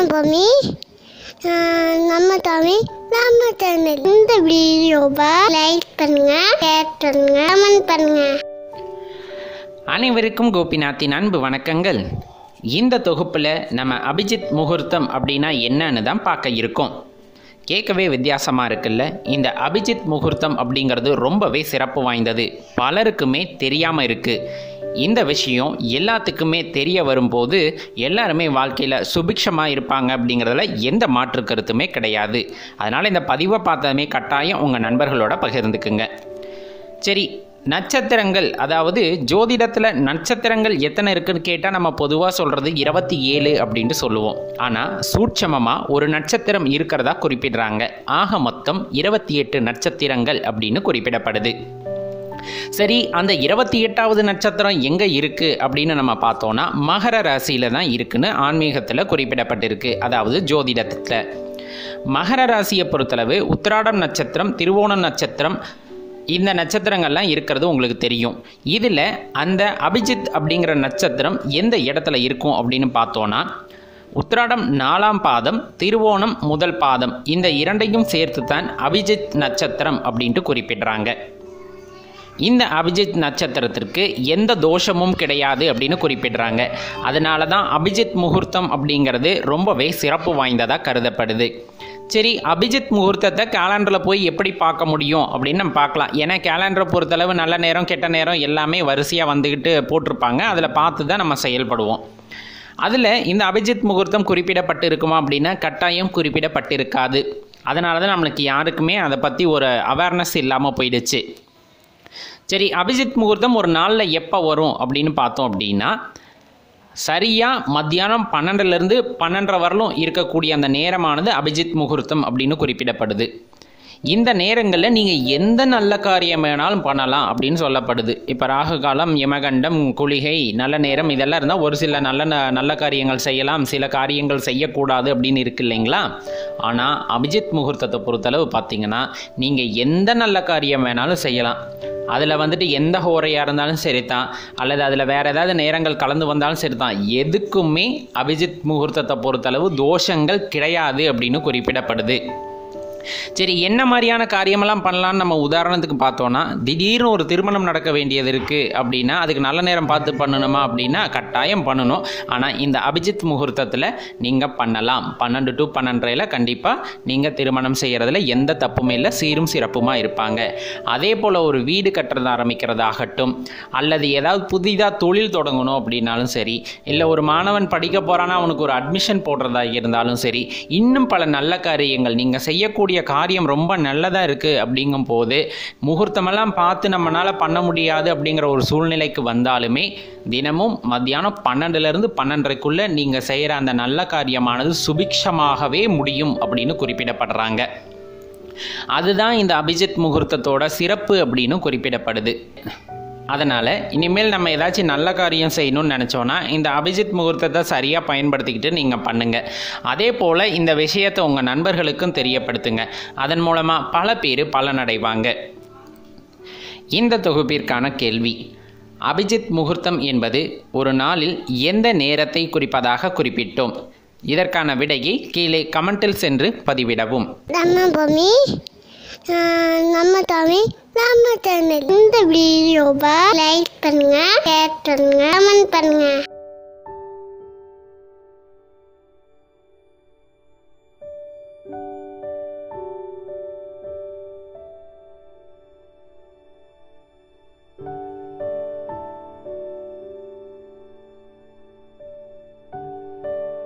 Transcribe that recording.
பூமி ஆஹ் நம்ம தமிழ் நம்ம சேனல் இந்த வீடியோவை லைக் பண்ணுங்க ஷேர் பண்ணுங்க கமெண்ட் பண்ணுங்க அனைவருக்கும் கோபிநாத்தின் அன்பு வணக்கங்கள் இந்த தொகுப்பில் நம்ம அபிஜித் முகூர்த்தம் அப்படின்னா என்னன்னு தான் பார்க்க இருக்கோம் கேட்கவே வித்தியாசமாக இருக்குல்ல இந்த அபிஜித் முகூர்த்தம் அப்படிங்கிறது ரொம்பவே சிறப்பு வாய்ந்தது பலருக்குமே தெரியாமல் இருக்குது இந்த விஷயம் எல்லாத்துக்குமே தெரிய வரும்போது எல்லாருமே வாழ்க்கையில் சுபிக்ஷமாக இருப்பாங்க அப்படிங்கிறதுல எந்த மாற்று கருத்துமே கிடையாது அதனால் இந்த பதிவை பார்த்ததுமே கட்டாயம் உங்கள் நண்பர்களோட பகிர்ந்துக்குங்க சரி நட்சத்திரங்கள் அதாவது ஜோதிடத்தில் நட்சத்திரங்கள் எத்தனை இருக்குன்னு கேட்டால் நம்ம பொதுவாக சொல்கிறது இருபத்தி ஏழு அப்படின்ட்டு சொல்லுவோம் ஆனால் சூட்சமமாக ஒரு நட்சத்திரம் இருக்கிறதா குறிப்பிடுறாங்க ஆக மொத்தம் இருபத்தி எட்டு நட்சத்திரங்கள் அப்படின்னு குறிப்பிடப்படுது சரி அந்த இருபத்தி எட்டாவது நட்சத்திரம் எங்கே இருக்குது அப்படின்னு நம்ம பார்த்தோன்னா மகர ராசியில் தான் இருக்குன்னு ஆன்மீகத்தில் குறிப்பிடப்பட்டிருக்கு அதாவது ஜோதிடத்தில் மகர ராசியை பொறுத்தளவு உத்திராடம் நட்சத்திரம் திருவோணம் நட்சத்திரம் இந்த நட்சத்திரங்கள்லாம் இருக்கிறது உங்களுக்கு தெரியும் இதில் அந்த அபிஜித் அப்படிங்கிற நட்சத்திரம் எந்த இடத்துல இருக்கும் அப்படின்னு பார்த்தோன்னா உத்திராடம் நாலாம் பாதம் திருவோணம் முதல் பாதம் இந்த இரண்டையும் சேர்த்து தான் அபிஜித் நட்சத்திரம் அப்படின்ட்டு குறிப்பிடுறாங்க இந்த அபிஜித் நட்சத்திரத்திற்கு எந்த தோஷமும் கிடையாது அப்படின்னு குறிப்பிடுறாங்க அதனால தான் அபிஜித் முகூர்த்தம் அப்படிங்கிறது ரொம்பவே சிறப்பு வாய்ந்ததாக கருதப்படுது சரி அபிஜித் முகூர்த்தத்தை கேலண்டரில் போய் எப்படி பார்க்க முடியும் அப்படின்னு நம்ம பார்க்கலாம் ஏன்னா கேலண்டரை பொறுத்தளவு நல்ல நேரம் கெட்ட நேரம் எல்லாமே வரிசையாக வந்துக்கிட்டு போட்டிருப்பாங்க அதில் பார்த்து தான் நம்ம செயல்படுவோம் அதில் இந்த அபிஜித் முகூர்த்தம் குறிப்பிடப்பட்டு இருக்குமா அப்படின்னா கட்டாயம் குறிப்பிடப்பட்டிருக்காது அதனால தான் நம்மளுக்கு யாருக்குமே அதை பற்றி ஒரு அவேர்னஸ் இல்லாமல் போயிடுச்சு சரி அபிஜித் முகூர்த்தம் ஒரு நாளில் எப்போ வரும் அப்படின்னு பார்த்தோம் அப்படின்னா சரியாக மத்தியானம் பன்னெண்டுலேருந்து பன்னெண்டரை வரலும் இருக்கக்கூடிய அந்த நேரமானது அபிஜித் முகூர்த்தம் அப்படின்னு குறிப்பிடப்படுது இந்த நேரங்களில் நீங்கள் எந்த நல்ல காரியம் வேணாலும் பண்ணலாம் அப்படின்னு சொல்லப்படுது இப்போ ராகு காலம் யமகண்டம் குளிகை நல்ல நேரம் இதெல்லாம் இருந்தால் ஒரு சில நல்ல ந- நல்ல காரியங்கள் செய்யலாம் சில காரியங்கள் செய்யக்கூடாது அப்படின்னு இருக்கு இல்லைங்களா ஆனால் அபிஜித் முகூர்த்தத்தை பொறுத்தளவு பார்த்தீங்கன்னா நீங்கள் எந்த நல்ல காரியம் வேணாலும் செய்யலாம் அதில் வந்துட்டு எந்த ஹோரையாக இருந்தாலும் சரி தான் அல்லது அதில் வேறு ஏதாவது நேரங்கள் கலந்து வந்தாலும் சரி தான் எதுக்குமே அபிஜித் முகூர்த்தத்தை பொறுத்தளவு தோஷங்கள் கிடையாது அப்படின்னு குறிப்பிடப்படுது சரி என்ன மாதிரியான காரியமெல்லாம் பண்ணலாம்னு நம்ம உதாரணத்துக்கு பார்த்தோன்னா திடீர்னு ஒரு திருமணம் நடக்க வேண்டியது இருக்குது அப்படின்னா அதுக்கு நல்ல நேரம் பார்த்து பண்ணணுமா அப்படின்னா கட்டாயம் பண்ணணும் ஆனால் இந்த அபிஜித் முகூர்த்தத்தில் நீங்கள் பண்ணலாம் பன்னெண்டு டு பன்னெண்டரையில் கண்டிப்பாக நீங்கள் திருமணம் செய்கிறதுல எந்த தப்புமே இல்லை சீரும் சிறப்புமாக இருப்பாங்க அதே போல் ஒரு வீடு கட்டுறது ஆரம்பிக்கிறதாகட்டும் அல்லது ஏதாவது புதிதாக தொழில் தொடங்கணும் அப்படின்னாலும் சரி இல்லை ஒரு மாணவன் படிக்க போகிறான்னா அவனுக்கு ஒரு அட்மிஷன் போடுறதா இருந்தாலும் சரி இன்னும் பல நல்ல காரியங்கள் நீங்கள் செய்யக்கூடிய காரியம் ரொம்ப நல்லதாக இருக்குது அப்படிங்கும் போது முகூர்த்தமெல்லாம் பார்த்து நம்மளால் பண்ண முடியாது அப்படிங்கிற ஒரு சூழ்நிலைக்கு வந்தாலுமே தினமும் மத்தியானம் பன்னெண்டுலேருந்து பன்னெண்டரைக்குள்ளே நீங்கள் செய்கிற அந்த நல்ல காரியமானது சுபிக்ஷமாகவே முடியும் அப்படின்னு குறிப்பிடப்படுறாங்க அதுதான் இந்த அபிஜித் முகூர்த்தத்தோட சிறப்பு அப்படின்னு குறிப்பிடப்படுது அதனால் இனிமேல் நம்ம ஏதாச்சும் நல்ல காரியம் செய்யணும்னு நினச்சோன்னா இந்த அபிஜித் முகூர்த்தத்தை சரியாக பயன்படுத்திக்கிட்டு நீங்கள் பண்ணுங்கள் அதே போல் இந்த விஷயத்தை உங்கள் நண்பர்களுக்கும் தெரியப்படுத்துங்க அதன் மூலமாக பல பேர் பலனடைவாங்க இந்த தொகுப்பிற்கான கேள்வி அபிஜித் முகூர்த்தம் என்பது ஒரு நாளில் எந்த நேரத்தை குறிப்பதாக குறிப்பிட்டோம் இதற்கான விடையை கீழே கமெண்டில் சென்று பதிவிடவும் நம்ம பூமி ஆஹ் நம்ம தமிழ் நம்ம சேனல் இந்த வீடியோவை லைக் பண்ணுங்க ஷேர் பண்ணுங்க கமெண்ட் பண்ணுங்க